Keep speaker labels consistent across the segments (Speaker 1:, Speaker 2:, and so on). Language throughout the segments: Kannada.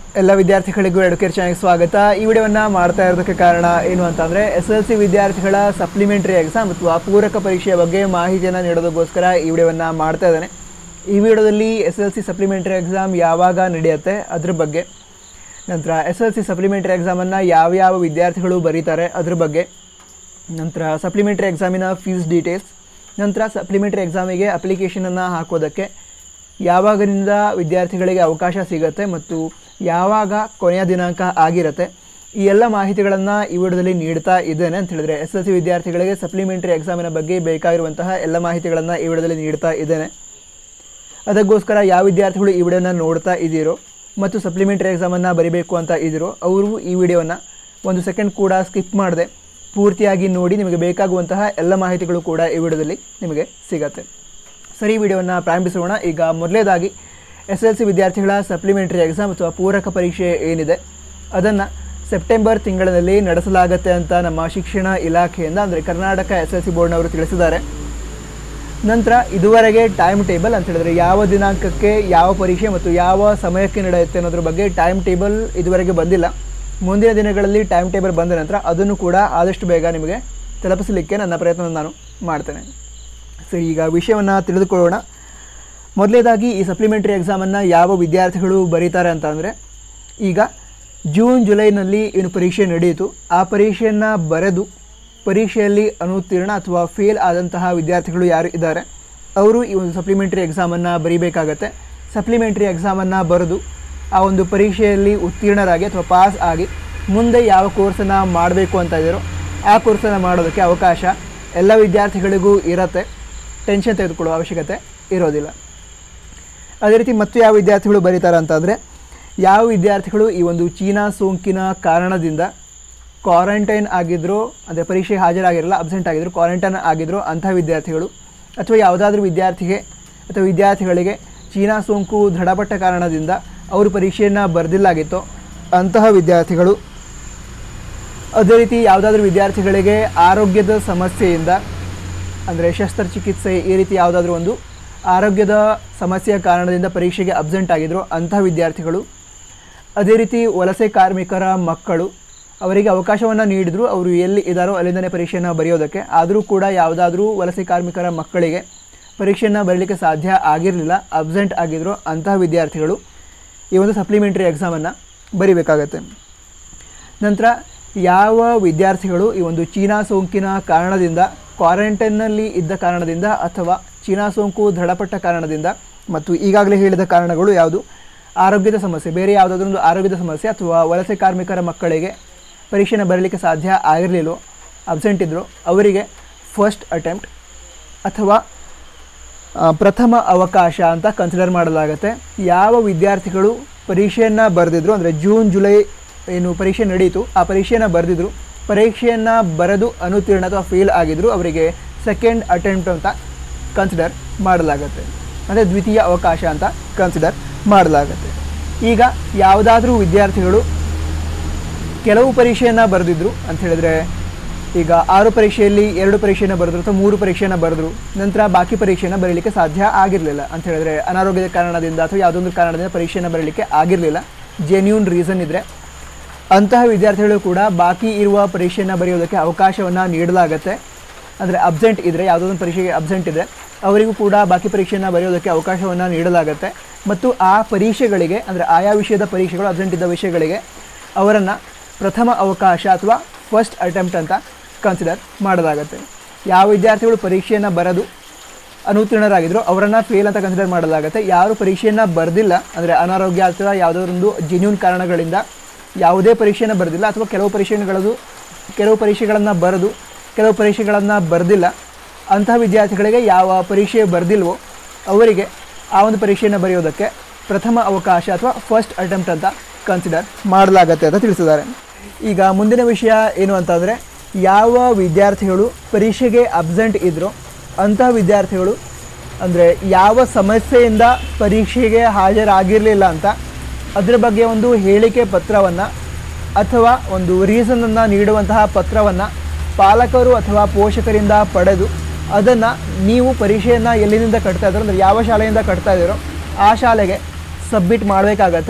Speaker 1: ಎಲ್ಲ ವಿದ್ಯಾರ್ಥಿಗಳಿಗೂ ಎಡುಕೇರ್ ಚಾನೆಲ್ಗೆ ಸ್ವಾಗತ ಈ ವಿಡಿಯೋವನ್ನು ಮಾಡ್ತಾ ಇರೋದಕ್ಕೆ ಕಾರಣ ಏನು ಅಂತಂದರೆ ಎಸ್ ಎಲ್ ಸಿ ವಿದ್ಯಾರ್ಥಿಗಳ ಸಪ್ಲಿಮೆಂಟರಿ ಎಕ್ಸಾಮ್ ಅಥವಾ ಪೂರಕ ಪರೀಕ್ಷೆಯ ಬಗ್ಗೆ ಮಾಹಿತಿಯನ್ನು ನೀಡೋದಕ್ಕೋಸ್ಕರ ಈ ವಿಡಿಯೋವನ್ನು ಮಾಡ್ತಾ ಇದ್ದಾನೆ ಈ ವಿಡಿಯೋದಲ್ಲಿ S L C supplementary exam ಯಾವಾಗ ನಡೆಯುತ್ತೆ ಅದ್ರ ಬಗ್ಗೆ ನಂತರ ಎಸ್ ಎಲ್ ಸಿ ಸಪ್ಲಿಮೆಂಟರಿ ಎಕ್ಸಾಮನ್ನು ಯಾವ್ಯಾವ ವಿದ್ಯಾರ್ಥಿಗಳು ಬರೀತಾರೆ ಅದ್ರ ಬಗ್ಗೆ ನಂತರ ಸಪ್ಲಿಮೆಂಟರಿ ಎಕ್ಸಾಮಿನ ಫೀಸ್ ಡೀಟೇಲ್ಸ್ ನಂತರ ಸಪ್ಲಿಮೆಂಟರಿ ಎಕ್ಸಾಮಿಗೆ ಅಪ್ಲಿಕೇಶನನ್ನು ಹಾಕೋದಕ್ಕೆ ಯಾವಾಗಿನಿಂದ ವಿದ್ಯಾರ್ಥಿಗಳಿಗೆ ಅವಕಾಶ ಸಿಗುತ್ತೆ ಮತ್ತು ಯಾವಾಗ ಕೊನೆಯ ದಿನಾಂಕ ಆಗಿರುತ್ತೆ ಈ ಎಲ್ಲ ಮಾಹಿತಿಗಳನ್ನು ಈ ವಿಡಿಯೋದಲ್ಲಿ ನೀಡ್ತಾ ಇದ್ದೇನೆ ಅಂತ ಹೇಳಿದ್ರೆ ಎಸ್ ಎಲ್ ಸಿ ವಿದ್ಯಾರ್ಥಿಗಳಿಗೆ ಸಪ್ಲಿಮೆಂಟರಿ ಎಕ್ಸಾಮಿನ ಬಗ್ಗೆ ಬೇಕಾಗಿರುವಂತಹ ಎಲ್ಲ ಮಾಹಿತಿಗಳನ್ನು ಈ ವಿಡಿಯೋದಲ್ಲಿ ನೀಡ್ತಾ ಇದ್ದೇನೆ ಅದಕ್ಕೋಸ್ಕರ ಯಾವ ವಿದ್ಯಾರ್ಥಿಗಳು ಈ ವಿಡಿಯೋನ ನೋಡ್ತಾ ಇದ್ದೀರೋ ಮತ್ತು ಸಪ್ಲಿಮೆಂಟರಿ ಎಕ್ಸಾಮನ್ನು ಬರಿಬೇಕು ಅಂತ ಇದ್ದೀರೋ ಅವರು ಈ ವಿಡಿಯೋನ ಒಂದು ಸೆಕೆಂಡ್ ಕೂಡ ಸ್ಕಿಪ್ ಮಾಡದೆ ಪೂರ್ತಿಯಾಗಿ ನೋಡಿ ನಿಮಗೆ ಬೇಕಾಗುವಂತಹ ಎಲ್ಲ ಮಾಹಿತಿಗಳು ಕೂಡ ಈ ವಿಡಿಯೋದಲ್ಲಿ ನಿಮಗೆ ಸಿಗತ್ತೆ ಸರಿ ಈ ವಿಡಿಯೋವನ್ನು ಪ್ರಾರಂಭಿಸೋಣ ಈಗ ಮೊದಲೇದಾಗಿ ಎಸ್ ಎಲ್ ಸಿ ವಿದ್ಯಾರ್ಥಿಗಳ ಸಪ್ಲಿಮೆಂಟರಿ ಎಕ್ಸಾಮ್ ಅಥವಾ ಪೂರಕ ಪರೀಕ್ಷೆ ಏನಿದೆ ಅದನ್ನು ಸೆಪ್ಟೆಂಬರ್ ತಿಂಗಳಿನಲ್ಲಿ ನಡೆಸಲಾಗುತ್ತೆ ಅಂತ ನಮ್ಮ ಶಿಕ್ಷಣ ಇಲಾಖೆಯಿಂದ ಅಂದರೆ ಕರ್ನಾಟಕ ಎಸ್ ಎಲ್ ಸಿ ಬೋರ್ಡ್ನವರು ತಿಳಿಸಿದ್ದಾರೆ ನಂತರ ಇದುವರೆಗೆ ಟೈಮ್ ಟೇಬಲ್ ಅಂತ ಹೇಳಿದ್ರೆ ಯಾವ ದಿನಾಂಕಕ್ಕೆ ಯಾವ ಪರೀಕ್ಷೆ ಮತ್ತು ಯಾವ ಸಮಯಕ್ಕೆ ನಡೆಯುತ್ತೆ ಅನ್ನೋದ್ರ ಬಗ್ಗೆ ಟೈಮ್ ಟೇಬಲ್ ಇದುವರೆಗೆ ಬಂದಿಲ್ಲ ಮುಂದಿನ ದಿನಗಳಲ್ಲಿ ಟೈಮ್ ಟೇಬಲ್ ಬಂದ ನಂತರ ಅದನ್ನು ಕೂಡ ಆದಷ್ಟು ಬೇಗ ನಿಮಗೆ ತಲುಪಿಸಲಿಕ್ಕೆ ನನ್ನ ಪ್ರಯತ್ನವನ್ನು ನಾನು ಮಾಡ್ತೇನೆ ಸರಿ ಈಗ ವಿಷಯವನ್ನು ತಿಳಿದುಕೊಳ್ಳೋಣ ಮೊದಲೇದಾಗಿ ಈ ಸಪ್ಲಿಮೆಂಟರಿ ಎಕ್ಸಾಮನ್ನು ಯಾವ ವಿದ್ಯಾರ್ಥಿಗಳು ಬರೀತಾರೆ ಅಂತ ಅಂದರೆ ಈಗ ಜೂನ್ ಜುಲೈನಲ್ಲಿ ಏನು ಪರೀಕ್ಷೆ ನಡೆಯಿತು ಆ ಪರೀಕ್ಷೆಯನ್ನು ಬರೆದು ಪರೀಕ್ಷೆಯಲ್ಲಿ ಅನುತ್ತೀರ್ಣ ಅಥವಾ ಫೇಲ್ ಆದಂತಹ ವಿದ್ಯಾರ್ಥಿಗಳು ಯಾರು ಇದ್ದಾರೆ ಅವರು ಈ ಒಂದು ಸಪ್ಲಿಮೆಂಟರಿ ಎಕ್ಸಾಮನ್ನು ಬರೀಬೇಕಾಗತ್ತೆ ಸಪ್ಲಿಮೆಂಟರಿ ಎಕ್ಸಾಮನ್ನು ಬರೆದು ಆ ಒಂದು ಪರೀಕ್ಷೆಯಲ್ಲಿ ಉತ್ತೀರ್ಣರಾಗಿ ಅಥವಾ ಪಾಸ್ ಆಗಿ ಮುಂದೆ ಯಾವ ಕೋರ್ಸನ್ನು ಮಾಡಬೇಕು ಅಂತ ಇದ್ದಾರೋ ಆ ಕೋರ್ಸನ್ನು ಮಾಡೋದಕ್ಕೆ ಅವಕಾಶ ಎಲ್ಲ ವಿದ್ಯಾರ್ಥಿಗಳಿಗೂ ಇರತ್ತೆ ಟೆನ್ಷನ್ ತೆಗೆದುಕೊಳ್ಳುವ ಅವಶ್ಯಕತೆ ಇರೋದಿಲ್ಲ ಅದೇ ರೀತಿ ಮತ್ತು ಯಾವ ವಿದ್ಯಾರ್ಥಿಗಳು ಬರೀತಾರೆ ಅಂತಂದರೆ ಯಾವ ವಿದ್ಯಾರ್ಥಿಗಳು ಈ ಒಂದು ಚೀನಾ ಸೋಂಕಿನ ಕಾರಣದಿಂದ ಕ್ವಾರಂಟೈನ್ ಆಗಿದ್ರು ಅಂದರೆ ಪರೀಕ್ಷೆಗೆ ಹಾಜರಾಗಿರಲ್ಲ ಅಬ್ಸೆಂಟ್ ಆಗಿದ್ರು ಕ್ವಾರಂಟೈನ್ ಆಗಿದ್ರು ಅಂಥ ವಿದ್ಯಾರ್ಥಿಗಳು ಅಥವಾ ಯಾವುದಾದ್ರೂ ವಿದ್ಯಾರ್ಥಿಗೆ ಅಥವಾ ವಿದ್ಯಾರ್ಥಿಗಳಿಗೆ ಚೀನಾ ಸೋಂಕು ದೃಢಪಟ್ಟ ಕಾರಣದಿಂದ ಅವರು ಪರೀಕ್ಷೆಯನ್ನು ಬರೆದಿಲ್ಲಾಗಿತ್ತೋ ಅಂತಹ ವಿದ್ಯಾರ್ಥಿಗಳು ಅದೇ ರೀತಿ ಯಾವುದಾದ್ರೂ ವಿದ್ಯಾರ್ಥಿಗಳಿಗೆ ಆರೋಗ್ಯದ ಸಮಸ್ಯೆಯಿಂದ ಅಂದರೆ ಶಸ್ತ್ರಚಿಕಿತ್ಸೆ ಈ ರೀತಿ ಯಾವುದಾದ್ರೂ ಒಂದು ಆರೋಗ್ಯದ ಸಮಸ್ಯೆಯ ಕಾರಣದಿಂದ ಪರೀಕ್ಷೆಗೆ ಅಬ್ಸೆಂಟ್ ಆಗಿದ್ರು ಅಂತಹ ವಿದ್ಯಾರ್ಥಿಗಳು ಅದೇ ರೀತಿ ವಲಸೆ ಕಾರ್ಮಿಕರ ಮಕ್ಕಳು ಅವರಿಗೆ ಅವಕಾಶವನ್ನು ನೀಡಿದ್ರು ಅವರು ಎಲ್ಲಿ ಇದ್ದಾರೋ ಅಲ್ಲಿಂದನೇ ಪರೀಕ್ಷೆಯನ್ನು ಬರೆಯೋದಕ್ಕೆ ಆದರೂ ಕೂಡ ಯಾವುದಾದ್ರೂ ವಲಸೆ ಕಾರ್ಮಿಕರ ಮಕ್ಕಳಿಗೆ ಪರೀಕ್ಷೆಯನ್ನು ಬರೀಲಿಕ್ಕೆ ಸಾಧ್ಯ ಆಗಿರಲಿಲ್ಲ ಅಬ್ಸೆಂಟ್ ಆಗಿದ್ರು ಅಂತಹ ವಿದ್ಯಾರ್ಥಿಗಳು ಈ ಒಂದು ಸಪ್ಲಿಮೆಂಟರಿ ಎಕ್ಸಾಮನ್ನು ಬರೀಬೇಕಾಗತ್ತೆ ನಂತರ ಯಾವ ವಿದ್ಯಾರ್ಥಿಗಳು ಈ ಒಂದು ಚೀನಾ ಸೋಂಕಿನ ಕಾರಣದಿಂದ ಕ್ವಾರಂಟೈನ್ನಲ್ಲಿ ಇದ್ದ ಕಾರಣದಿಂದ ಅಥವಾ ಚೀನಾ ಸೋಂಕು ದೃಢಪಟ್ಟ ಕಾರಣದಿಂದ ಮತ್ತು ಈಗಾಗಲೇ ಹೇಳಿದ ಕಾರಣಗಳು ಯಾವುದು ಆರೋಗ್ಯದ ಸಮಸ್ಯೆ ಬೇರೆ ಯಾವುದಾದ್ರೂ ಒಂದು ಆರೋಗ್ಯದ ಸಮಸ್ಯೆ ಅಥವಾ ವಲಸೆ ಕಾರ್ಮಿಕರ ಮಕ್ಕಳಿಗೆ ಪರೀಕ್ಷೆನ ಬರಲಿಕ್ಕೆ ಸಾಧ್ಯ ಆಗಿರಲಿಲ್ಲೋ ಅಬ್ಸೆಂಟ್ ಇದ್ದರು ಅವರಿಗೆ ಫಸ್ಟ್ ಅಟೆಂಪ್ಟ್ ಅಥವಾ ಆ, ಪ್ರಥಮ ಅವಕಾಶ ಅಂತ ಕನ್ಸಿಡರ್ ಮಾಡಲಾಗುತ್ತೆ ಯಾವ ವಿದ್ಯಾರ್ಥಿಗಳು ಪರೀಕ್ಷೆಯನ್ನು ಬರೆದಿದ್ರು ಅಂದರೆ ಜೂನ್ ಜುಲೈ ಏನು ಪರೀಕ್ಷೆ ನಡೆಯಿತು ಆ ಪರೀಕ್ಷೆಯನ್ನು ಬರೆದಿದ್ರು ಪರೀಕ್ಷೆಯನ್ನು ಬರೆದು ಅನುತ್ತೀರ್ಣ ಅಥವಾ ಫೇಲ್ ಆಗಿದ್ರು ಅವರಿಗೆ ಸೆಕೆಂಡ್ ಅಟೆಂಪ್ಟ್ ಅಂತ ಕನ್ಸಿಡರ್ ಮಾಡಲಾಗುತ್ತೆ ಅಂದರೆ ದ್ವಿತೀಯ ಅವಕಾಶ ಅಂತ ಕನ್ಸಿಡರ್ ಮಾಡಲಾಗುತ್ತೆ ಈಗ ಯಾವುದಾದ್ರೂ ವಿದ್ಯಾರ್ಥಿಗಳು ಕೆಲವು ಪರೀಕ್ಷೆಯನ್ನು ಬರೆದಿದ್ರು ಅಂತ ಹೇಳಿದ್ರೆ ಈಗ ಆರು ಪರೀಕ್ಷೆಯಲ್ಲಿ ಎರಡು ಪರೀಕ್ಷೆಯನ್ನು ಬರೆದ್ರು ಅಥವಾ ಮೂರು ಪರೀಕ್ಷೆಯನ್ನು ಬರೆದ್ರು ನಂತರ ಬಾಕಿ ಪರೀಕ್ಷೆಯನ್ನು ಬರೀಲಿಕ್ಕೆ ಸಾಧ್ಯ ಆಗಿರಲಿಲ್ಲ ಅಂತ ಹೇಳಿದ್ರೆ ಅನಾರೋಗ್ಯದ ಕಾರಣದಿಂದ ಅಥವಾ ಯಾವುದೊಂದು ಕಾರಣದಿಂದ ಪರೀಕ್ಷೆಯನ್ನು ಬರೀಲಿಕ್ಕೆ ಆಗಿರಲಿಲ್ಲ ಜೆನ್ಯೂನ್ ರೀಸನ್ ಇದ್ದರೆ ಅಂತಹ ವಿದ್ಯಾರ್ಥಿಗಳು ಕೂಡ ಬಾಕಿ ಇರುವ ಪರೀಕ್ಷೆಯನ್ನು ಬರೆಯೋದಕ್ಕೆ ಅವಕಾಶವನ್ನು ನೀಡಲಾಗತ್ತೆ ಅಂದರೆ ಅಬ್ಸೆಂಟ್ ಇದ್ದರೆ ಯಾವುದೊಂದು ಪರೀಕ್ಷೆಗೆ ಅಬ್ಸೆಂಟ್ ಇದೆ ಅವರಿಗೂ ಕೂಡ ಬಾಕಿ ಪರೀಕ್ಷೆಯನ್ನು ಬರೆಯೋದಕ್ಕೆ ಅವಕಾಶವನ್ನು ನೀಡಲಾಗುತ್ತೆ ಮತ್ತು ಆ ಪರೀಕ್ಷೆಗಳಿಗೆ ಅಂದರೆ ಆಯಾ ವಿಷಯದ ಪರೀಕ್ಷೆಗಳು ಅಬ್ಸೆಂಟ್ ಇದ್ದ ವಿಷಯಗಳಿಗೆ ಅವರನ್ನು ಪ್ರಥಮ ಅವಕಾಶ ಅಥವಾ ಫಸ್ಟ್ ಅಟೆಂಪ್ಟ್ ಅಂತ ಕನ್ಸಿಡರ್ ಮಾಡಲಾಗುತ್ತೆ ಯಾವ ವಿದ್ಯಾರ್ಥಿಗಳು ಪರೀಕ್ಷೆಯನ್ನು ಬರೆದು ಅನುತ್ತೀರ್ಣರಾಗಿದ್ರು ಅವರನ್ನು ಫೇಲ್ ಅಂತ ಕನ್ಸಿಡರ್ ಮಾಡಲಾಗುತ್ತೆ ಯಾರು ಪರೀಕ್ಷೆಯನ್ನು ಬರೆದಿಲ್ಲ ಅಂದರೆ ಅನಾರೋಗ್ಯ ಅಥವಾ ಯಾವುದಾದ್ರೊಂದು ಜೆನ್ಯೂನ್ ಕಾರಣಗಳಿಂದ ಯಾವುದೇ ಪರೀಕ್ಷೆಯನ್ನು ಬರೆದಿಲ್ಲ ಅಥವಾ ಕೆಲವು ಪರೀಕ್ಷೆಗಳದು ಕೆಲವು ಪರೀಕ್ಷೆಗಳನ್ನು ಬರೆದು ಕೆಲವು ಪರೀಕ್ಷೆಗಳನ್ನು ಬರೆದಿಲ್ಲ ಅಂತಹ ವಿದ್ಯಾರ್ಥಿಗಳಿಗೆ ಯಾವ ಪರೀಕ್ಷೆ ಬರೆದಿಲ್ವೋ ಅವರಿಗೆ ಆ ಒಂದು ಪರೀಕ್ಷೆಯನ್ನು ಬರೆಯೋದಕ್ಕೆ ಪ್ರಥಮ ಅವಕಾಶ ಅಥವಾ ಫಸ್ಟ್ ಅಟೆಂಪ್ಟ್ ಅಂತ ಕನ್ಸಿಡರ್ ಮಾಡಲಾಗತ್ತೆ ಅಂತ ತಿಳಿಸಿದ್ದಾರೆ ಈಗ ಮುಂದಿನ ವಿಷಯ ಏನು ಅಂತಂದರೆ ಯಾವ ವಿದ್ಯಾರ್ಥಿಗಳು ಪರೀಕ್ಷೆಗೆ ಅಬ್ಸೆಂಟ್ ಇದ್ರೋ ಅಂತಹ ವಿದ್ಯಾರ್ಥಿಗಳು ಅಂದರೆ ಯಾವ ಸಮಸ್ಯೆಯಿಂದ ಪರೀಕ್ಷೆಗೆ ಹಾಜರಾಗಿರಲಿಲ್ಲ ಅಂತ ಅದರ ಬಗ್ಗೆ ಒಂದು ಹೇಳಿಕೆ ಪತ್ರವನ್ನು ಅಥವಾ ಒಂದು ರೀಸನನ್ನು ನೀಡುವಂತಹ ಪತ್ರವನ್ನು ಪಾಲಕರು ಅಥವಾ ಪೋಷಕರಿಂದ ಪಡೆದು ಅದನ್ನು ನೀವು ಪರೀಕ್ಷೆಯನ್ನು ಎಲ್ಲಿಂದ ಕಟ್ತಾ ಇದ್ದೀರೋ ಅಂದರೆ ಯಾವ ಶಾಲೆಯಿಂದ ಕಟ್ತಾ ಇದ್ದೀರೋ ಆ ಶಾಲೆಗೆ ಸಬ್ಮಿಟ್ ಮಾಡಬೇಕಾಗತ್ತೆ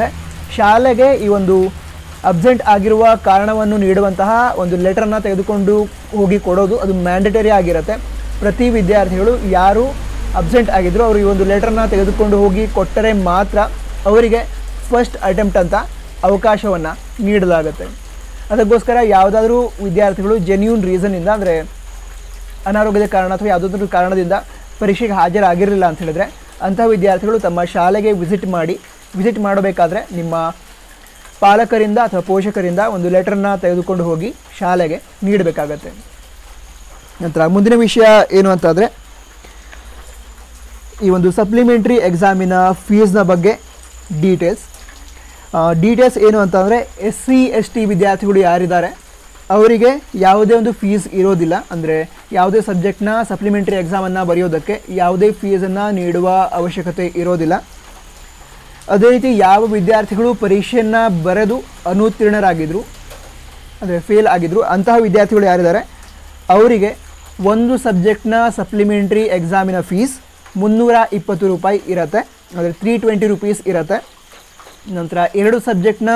Speaker 1: ಶಾಲೆಗೆ ಈ ಒಂದು ಅಬ್ಸೆಂಟ್ ಆಗಿರುವ ಕಾರಣವನ್ನು ನೀಡುವಂತಹ ಒಂದು ಲೆಟರನ್ನು ತೆಗೆದುಕೊಂಡು ಹೋಗಿ ಕೊಡೋದು ಅದು ಮ್ಯಾಂಡೇಟರಿ ಆಗಿರುತ್ತೆ ಪ್ರತಿ ವಿದ್ಯಾರ್ಥಿಗಳು ಯಾರು ಅಬ್ಸೆಂಟ್ ಆಗಿದ್ರು ಅವರು ಈ ಒಂದು ಲೆಟರ್ನ ತೆಗೆದುಕೊಂಡು ಹೋಗಿ ಕೊಟ್ಟರೆ ಮಾತ್ರ ಅವರಿಗೆ ಫಸ್ಟ್ ಅಟೆಂಪ್ಟ್ ಅಂತ ಅವಕಾಶವನ್ನು ನೀಡಲಾಗುತ್ತೆ ಅದಕ್ಕೋಸ್ಕರ ಯಾವುದಾದ್ರೂ ವಿದ್ಯಾರ್ಥಿಗಳು ಜೆನ್ಯೂನ್ ರೀಸನ್ನಿಂದ ಅಂದರೆ ಅನಾರೋಗ್ಯದ ಕಾರಣ ಅಥವಾ ಯಾವುದಾದ್ರೂ ಕಾರಣದಿಂದ ಪರೀಕ್ಷೆಗೆ ಹಾಜರಾಗಿರಲಿಲ್ಲ ಅಂತ ಹೇಳಿದ್ರೆ ಅಂತಹ ವಿದ್ಯಾರ್ಥಿಗಳು ತಮ್ಮ ಶಾಲೆಗೆ ವಿಸಿಟ್ ಮಾಡಿ ವಿಸಿಟ್ ಮಾಡಬೇಕಾದ್ರೆ ನಿಮ್ಮ ಪಾಲಕರಿಂದ ಅಥವಾ ಪೋಷಕರಿಂದ ಒಂದು ಲೆಟರ್ನ ತೆಗೆದುಕೊಂಡು ಹೋಗಿ ಶಾಲೆಗೆ ನೀಡಬೇಕಾಗತ್ತೆ ನಂತರ ಮುಂದಿನ ವಿಷಯ ಏನು ಅಂತಂದರೆ ಈ ಒಂದು ಸಪ್ಲಿಮೆಂಟ್ರಿ ಎಕ್ಸಾಮಿನ ಫೀಸ್ನ ಬಗ್ಗೆ ಡೀಟೇಲ್ಸ್ ಡೀಟೇಲ್ಸ್ ಏನು ಅಂತಂದರೆ ಎಸ್ ಸಿ ಎಸ್ ಟಿ ವಿದ್ಯಾರ್ಥಿಗಳು ಯಾರಿದ್ದಾರೆ ಅವರಿಗೆ ಯಾವುದೇ ಒಂದು ಫೀಸ್ ಇರೋದಿಲ್ಲ ಅಂದರೆ ಯಾವುದೇ ಸಬ್ಜೆಕ್ಟ್ನ ಸಪ್ಲಿಮೆಂಟ್ರಿ ಎಕ್ಸಾಮನ್ನು ಬರೆಯೋದಕ್ಕೆ ಯಾವುದೇ ಫೀಸನ್ನು ನೀಡುವ ಅವಶ್ಯಕತೆ ಇರೋದಿಲ್ಲ ಅದೇ ರೀತಿ ಯಾವ ವಿದ್ಯಾರ್ಥಿಗಳು ಪರೀಕ್ಷೆಯನ್ನು ಬರೆದು ಅನುತ್ತೀರ್ಣರಾಗಿದ್ದರು ಅಂದರೆ ಫೇಲ್ ಆಗಿದ್ದರು ಅಂತಹ ವಿದ್ಯಾರ್ಥಿಗಳು ಯಾರಿದ್ದಾರೆ ಅವರಿಗೆ ಒಂದು ಸಬ್ಜೆಕ್ಟ್ನ ಸಪ್ಲಿಮೆಂಟ್ರಿ ಎಕ್ಸಾಮಿನ ಫೀಸ್ ಮುನ್ನೂರ ಇಪ್ಪತ್ತು ರೂಪಾಯಿ ಇರುತ್ತೆ ಅಂದರೆ ತ್ರೀ ಟ್ವೆಂಟಿ ರುಪೀಸ್ ಇರುತ್ತೆ ನಂತರ ಎರಡು ಸಬ್ಜೆಕ್ಟ್ನ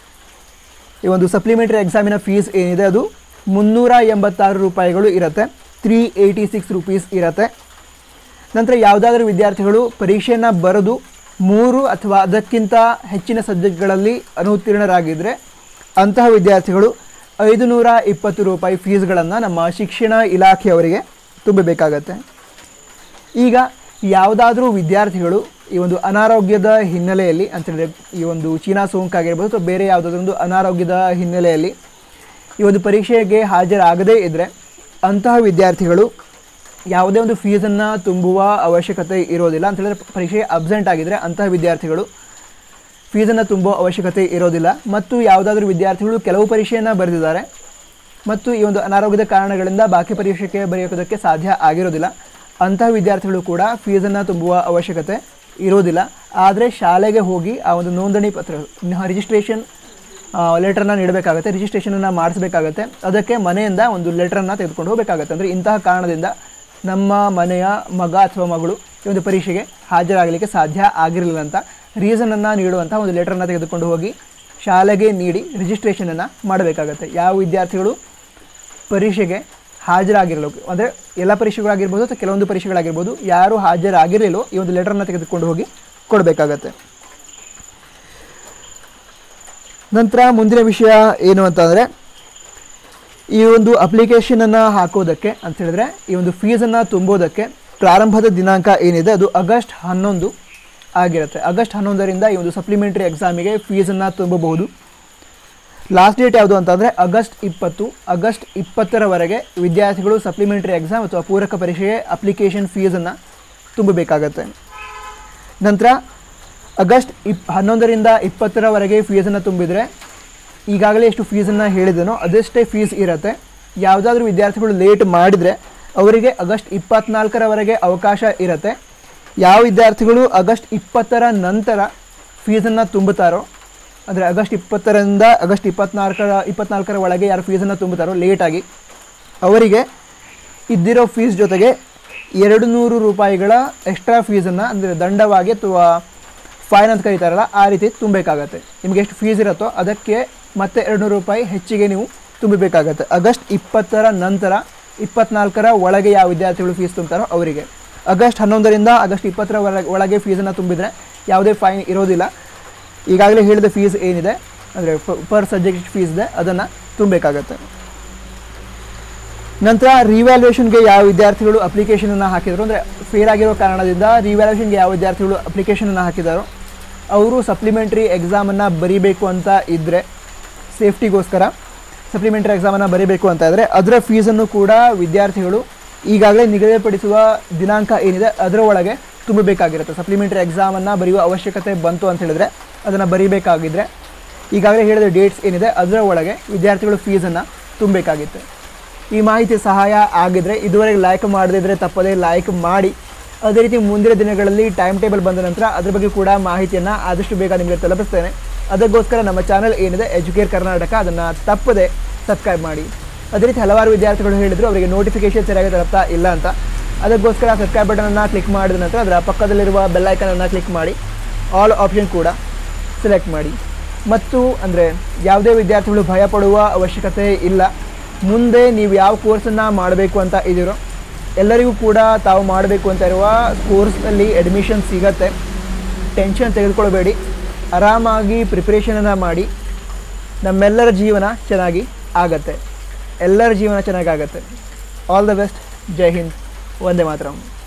Speaker 1: ಈ ಒಂದು ಸಪ್ಲಿಮೆಂಟ್ರಿ ಎಕ್ಸಾಮಿನ ಫೀಸ್ ಏನಿದೆ ಅದು ಮುನ್ನೂರ ಎಂಬತ್ತಾರು ರೂಪಾಯಿಗಳು ಇರುತ್ತೆ ತ್ರೀ ಏಯ್ಟಿ ಸಿಕ್ಸ್ ರುಪೀಸ್ ಇರುತ್ತೆ ನಂತರ ಯಾವುದಾದ್ರೂ ವಿದ್ಯಾರ್ಥಿಗಳು ಪರೀಕ್ಷೆಯನ್ನು ಬರೆದು ಮೂರು ಅಥವಾ ಅದಕ್ಕಿಂತ ಹೆಚ್ಚಿನ ಸಬ್ಜೆಕ್ಟ್ಗಳಲ್ಲಿ ಅನುತ್ತೀರ್ಣರಾಗಿದ್ದರೆ ಅಂತಹ ವಿದ್ಯಾರ್ಥಿಗಳು ಐದು ನೂರ ಇಪ್ಪತ್ತು ರೂಪಾಯಿ ಫೀಸ್ಗಳನ್ನು ನಮ್ಮ ಶಿಕ್ಷಣ ಇಲಾಖೆಯವರಿಗೆ ತುಂಬಬೇಕಾಗತ್ತೆ ಈಗ ಯಾವುದಾದ್ರೂ ವಿದ್ಯಾರ್ಥಿಗಳು ಈ ಒಂದು ಅನಾರೋಗ್ಯದ ಹಿನ್ನೆಲೆಯಲ್ಲಿ ಅಂತಂದರೆ ಈ ಒಂದು ಚೀನಾ ಸೋಂಕಾಗಿರ್ಬೋದು ಅಥವಾ ಬೇರೆ ಯಾವುದಾದ್ರೂ ಒಂದು ಅನಾರೋಗ್ಯದ ಹಿನ್ನೆಲೆಯಲ್ಲಿ ಈ ಒಂದು ಪರೀಕ್ಷೆಗೆ ಹಾಜರಾಗದೇ ಇದ್ದರೆ ಅಂತಹ ವಿದ್ಯಾರ್ಥಿಗಳು ಯಾವುದೇ ಒಂದು ಫೀಸನ್ನು ತುಂಬುವ ಅವಶ್ಯಕತೆ ಇರೋದಿಲ್ಲ ಅಂತ ಹೇಳಿದ್ರೆ ಪರೀಕ್ಷೆಗೆ ಅಬ್ಸೆಂಟ್ ಆಗಿದ್ದರೆ ಅಂತಹ ವಿದ್ಯಾರ್ಥಿಗಳು ಫೀಸನ್ನು ತುಂಬುವ ಅವಶ್ಯಕತೆ ಇರೋದಿಲ್ಲ ಮತ್ತು ಯಾವುದಾದ್ರೂ ವಿದ್ಯಾರ್ಥಿಗಳು ಕೆಲವು ಪರೀಕ್ಷೆಯನ್ನು ಬರೆದಿದ್ದಾರೆ ಮತ್ತು ಈ ಒಂದು ಅನಾರೋಗ್ಯದ ಕಾರಣಗಳಿಂದ ಬಾಕಿ ಪರೀಕ್ಷೆಗೆ ಬರೆಯೋದಕ್ಕೆ ಸಾಧ್ಯ ಆಗಿರೋದಿಲ್ಲ ಅಂತಹ ವಿದ್ಯಾರ್ಥಿಗಳು ಕೂಡ ಫೀಸನ್ನು ತುಂಬುವ ಅವಶ್ಯಕತೆ ಇರೋದಿಲ್ಲ ಆದರೆ ಶಾಲೆಗೆ ಹೋಗಿ ಆ ಒಂದು ನೋಂದಣಿ ಪತ್ರ ರಿಜಿಸ್ಟ್ರೇಷನ್ ಲೆಟ್ರನ್ನ ನೀಡಬೇಕಾಗತ್ತೆ ರಿಜಿಸ್ಟ್ರೇಷನನ್ನು ಮಾಡಿಸ್ಬೇಕಾಗತ್ತೆ ಅದಕ್ಕೆ ಮನೆಯಿಂದ ಒಂದು ಲೆಟ್ರನ್ನು ತೆಗೆದುಕೊಂಡು ಹೋಗಬೇಕಾಗತ್ತೆ ಅಂದರೆ ಇಂತಹ ಕಾರಣದಿಂದ ನಮ್ಮ ಮನೆಯ ಮಗ ಅಥವಾ ಮಗಳು ಈ ಒಂದು ಪರೀಕ್ಷೆಗೆ ಹಾಜರಾಗಲಿಕ್ಕೆ ಸಾಧ್ಯ ಆಗಿರಲಿಲ್ಲ ಅಂತ ರೀಸನನ್ನು ನೀಡುವಂಥ ಒಂದು ಲೆಟ್ರನ್ನು ತೆಗೆದುಕೊಂಡು ಹೋಗಿ ಶಾಲೆಗೆ ನೀಡಿ ರಿಜಿಸ್ಟ್ರೇಷನನ್ನು ಮಾಡಬೇಕಾಗತ್ತೆ ಯಾವ ವಿದ್ಯಾರ್ಥಿಗಳು ಪರೀಕ್ಷೆಗೆ ಹಾಜರಾಗಿರಲು ಅಂದರೆ ಎಲ್ಲ ಪರೀಕ್ಷೆಗಳಾಗಿರ್ಬೋದು ಅಥವಾ ಕೆಲವೊಂದು ಪರೀಕ್ಷೆಗಳಾಗಿರ್ಬೋದು ಯಾರು ಹಾಜರಾಗಿರಲಿಲ್ಲೋ ಈ ಒಂದು ಲೆಟರನ್ನು ತೆಗೆದುಕೊಂಡು ಹೋಗಿ ಕೊಡಬೇಕಾಗತ್ತೆ ನಂತರ ಮುಂದಿನ ವಿಷಯ ಏನು ಅಂತಂದರೆ ಈ ಒಂದು ಅಪ್ಲಿಕೇಶನನ್ನು ಹಾಕೋದಕ್ಕೆ ಅಂತ ಹೇಳಿದ್ರೆ ಈ ಒಂದು ಫೀಸನ್ನು ತುಂಬೋದಕ್ಕೆ ಪ್ರಾರಂಭದ ದಿನಾಂಕ ಏನಿದೆ ಅದು ಆಗಸ್ಟ್ ಹನ್ನೊಂದು ಆಗಿರುತ್ತೆ ಆಗಸ್ಟ್ ಹನ್ನೊಂದರಿಂದ ಈ ಒಂದು ಸಪ್ಲಿಮೆಂಟ್ರಿ ಎಕ್ಸಾಮಿಗೆ ಫೀಸನ್ನು ತುಂಬಬಹುದು ಲಾಸ್ಟ್ ಡೇಟ್ ಯಾವುದು ಅಂತಂದರೆ ಆಗಸ್ಟ್ ಇಪ್ಪತ್ತು ಆಗಸ್ಟ್ ಇಪ್ಪತ್ತರವರೆಗೆ ವಿದ್ಯಾರ್ಥಿಗಳು ಸಪ್ಲಿಮೆಂಟ್ರಿ ಎಕ್ಸಾಮ್ ಅಥವಾ ಪೂರಕ ಪರೀಕ್ಷೆಗೆ ಅಪ್ಲಿಕೇಶನ್ ಫೀಸನ್ನು ತುಂಬಬೇಕಾಗತ್ತೆ ನಂತರ ಆಗಸ್ಟ್ ಇಪ್ ಹನ್ನೊಂದರಿಂದ ಇಪ್ಪತ್ತರವರೆಗೆ ಫೀಸನ್ನು ತುಂಬಿದರೆ ಈಗಾಗಲೇ ಎಷ್ಟು ಫೀಸನ್ನು ಹೇಳಿದನೋ ಅದಷ್ಟೇ ಫೀಸ್ ಇರುತ್ತೆ ಯಾವುದಾದ್ರೂ ವಿದ್ಯಾರ್ಥಿಗಳು ಲೇಟ್ ಮಾಡಿದರೆ ಅವರಿಗೆ ಆಗಸ್ಟ್ ಇಪ್ಪತ್ನಾಲ್ಕರವರೆಗೆ ಅವಕಾಶ ಇರುತ್ತೆ ಯಾವ ವಿದ್ಯಾರ್ಥಿಗಳು ಆಗಸ್ಟ್ ಇಪ್ಪತ್ತರ ನಂತರ ಫೀಸನ್ನು ತುಂಬುತ್ತಾರೋ ಅಂದರೆ ಆಗಸ್ಟ್ ಇಪ್ಪತ್ತರಿಂದ ಆಗಸ್ಟ್ ಇಪ್ಪತ್ನಾಲ್ಕರ ಇಪ್ಪತ್ನಾಲ್ಕರ ಒಳಗೆ ಯಾರು ಫೀಸನ್ನು ತುಂಬುತ್ತಾರೋ ಲೇಟಾಗಿ ಅವರಿಗೆ ಇದ್ದಿರೋ ಫೀಸ್ ಜೊತೆಗೆ ಎರಡು ನೂರು ರೂಪಾಯಿಗಳ ಎಕ್ಸ್ಟ್ರಾ ಫೀಸನ್ನು ಅಂದರೆ ದಂಡವಾಗಿ ಅಥವಾ ಫೈನ್ ಅಂತ ಕರೀತಾರಲ್ಲ ಆ ರೀತಿ ತುಂಬಬೇಕಾಗತ್ತೆ ನಿಮಗೆ ಎಷ್ಟು ಫೀಸ್ ಇರುತ್ತೋ ಅದಕ್ಕೆ ಮತ್ತೆ ಎರಡು ನೂರು ರೂಪಾಯಿ ಹೆಚ್ಚಿಗೆ ನೀವು ತುಂಬಬೇಕಾಗತ್ತೆ ಆಗಸ್ಟ್ ಇಪ್ಪತ್ತರ ನಂತರ ಇಪ್ಪತ್ನಾಲ್ಕರ ಒಳಗೆ ಯಾವ ವಿದ್ಯಾರ್ಥಿಗಳು ಫೀಸ್ ತುಂಬ್ತಾರೋ ಅವರಿಗೆ ಆಗಸ್ಟ್ ಹನ್ನೊಂದರಿಂದ ಆಗಸ್ಟ್ ಇಪ್ಪತ್ತರ ಒಳಗೆ ಒಳಗೆ ಫೀಸನ್ನು ತುಂಬಿದರೆ ಯಾವುದೇ ಫೈನ್ ಇರೋದಿಲ್ಲ ಈಗಾಗಲೇ ಹೇಳಿದ ಫೀಸ್ ಏನಿದೆ ಅಂದರೆ ಪರ್ ಸಬ್ಜೆಕ್ಟ್ ಫೀಸ್ ಇದೆ ಅದನ್ನು ತುಂಬಬೇಕಾಗತ್ತೆ ನಂತರ ರಿವ್ಯಾಲ್ಯೂಯೇಷನ್ಗೆ ಯಾವ ವಿದ್ಯಾರ್ಥಿಗಳು ಅಪ್ಲಿಕೇಶನನ್ನು ಹಾಕಿದ್ರು ಅಂದರೆ ಫೇಲ್ ಆಗಿರೋ ಕಾರಣದಿಂದ ರಿವ್ಯಾಲ್ಯೂಯೇಷನ್ಗೆ ಯಾವ ವಿದ್ಯಾರ್ಥಿಗಳು ಅಪ್ಲಿಕೇಶನನ್ನು ಹಾಕಿದಾರೋ ಅವರು ಸಪ್ಲಿಮೆಂಟ್ರಿ ಎಕ್ಸಾಮನ್ನು ಬರೀಬೇಕು ಅಂತ ಇದ್ದರೆ ಸೇಫ್ಟಿಗೋಸ್ಕರ ಸಪ್ಲಿಮೆಂಟ್ರಿ ಎಕ್ಸಾಮನ್ನು ಬರೀಬೇಕು ಅಂತ ಇದ್ದರೆ ಅದರ ಫೀಸನ್ನು ಕೂಡ ವಿದ್ಯಾರ್ಥಿಗಳು ಈಗಾಗಲೇ ನಿಗದಿಪಡಿಸುವ ದಿನಾಂಕ ಏನಿದೆ ಅದರ ಒಳಗೆ ತುಂಬಬೇಕಾಗಿರುತ್ತೆ ಸಪ್ಲಿಮೆಂಟ್ರಿ ಎಕ್ಸಾಮನ್ನು ಬರೆಯುವ ಅವಶ್ಯಕತೆ ಬಂತು ಅಂತ ಹೇಳಿದ್ರೆ ಅದನ್ನು ಬರೀಬೇಕಾಗಿದ್ದರೆ ಈಗಾಗಲೇ ಹೇಳಿದ ಡೇಟ್ಸ್ ಏನಿದೆ ಅದರ ಒಳಗೆ ವಿದ್ಯಾರ್ಥಿಗಳು ಫೀಸನ್ನು ತುಂಬಬೇಕಾಗಿತ್ತು ಈ ಮಾಹಿತಿ ಸಹಾಯ ಆಗಿದ್ರೆ ಇದುವರೆಗೆ ಲೈಕ್ ಮಾಡದಿದ್ದರೆ ತಪ್ಪದೇ ಲೈಕ್ ಮಾಡಿ ಅದೇ ರೀತಿ ಮುಂದಿನ ದಿನಗಳಲ್ಲಿ ಟೈಮ್ ಟೇಬಲ್ ಬಂದ ನಂತರ ಅದ್ರ ಬಗ್ಗೆ ಕೂಡ ಮಾಹಿತಿಯನ್ನು ಆದಷ್ಟು ಬೇಗ ನಿಮಗೆ ತಲುಪಿಸ್ತೇನೆ ಅದಕ್ಕೋಸ್ಕರ ನಮ್ಮ ಚಾನಲ್ ಏನಿದೆ ಎಜುಕೇರ್ ಕರ್ನಾಟಕ ಅದನ್ನು ತಪ್ಪದೆ ಸಬ್ಸ್ಕ್ರೈಬ್ ಮಾಡಿ ಅದೇ ರೀತಿ ಹಲವಾರು ವಿದ್ಯಾರ್ಥಿಗಳು ಹೇಳಿದರು ಅವರಿಗೆ ನೋಟಿಫಿಕೇಶನ್ ಸರಿಯಾಗಿ ತಲುಪ್ತಾ ಇಲ್ಲ ಅಂತ ಅದಕ್ಕೋಸ್ಕರ ಸಬ್ಸ್ಕ್ರೈಬ್ ಬಟನನ್ನು ಕ್ಲಿಕ್ ಮಾಡಿದ ನಂತರ ಅದರ ಪಕ್ಕದಲ್ಲಿರುವ ಬೆಲ್ಲೈಕನನ್ನು ಕ್ಲಿಕ್ ಮಾಡಿ ಆಲ್ ಆಪ್ಷನ್ ಕೂಡ ಸೆಲೆಕ್ಟ್ ಮಾಡಿ ಮತ್ತು ಅಂದರೆ ಯಾವುದೇ ವಿದ್ಯಾರ್ಥಿಗಳು ಭಯಪಡುವ ಅವಶ್ಯಕತೆ ಇಲ್ಲ ಮುಂದೆ ನೀವು ಯಾವ ಕೋರ್ಸನ್ನು ಮಾಡಬೇಕು ಅಂತ ಇದ್ದೀರೋ ಎಲ್ಲರಿಗೂ ಕೂಡ ತಾವು ಮಾಡಬೇಕು ಅಂತ ಇರುವ ಕೋರ್ಸ್ನಲ್ಲಿ ಅಡ್ಮಿಷನ್ ಸಿಗತ್ತೆ ಟೆನ್ಷನ್ ತೆಗೆದುಕೊಳ್ಬೇಡಿ ಆರಾಮಾಗಿ ಪ್ರಿಪ್ರೇಷನನ್ನು ಮಾಡಿ ನಮ್ಮೆಲ್ಲರ ಜೀವನ ಚೆನ್ನಾಗಿ ಆಗತ್ತೆ ಎಲ್ಲರ ಜೀವನ ಚೆನ್ನಾಗಾಗತ್ತೆ all the best Jai Hind Vande ಮಾತರಂ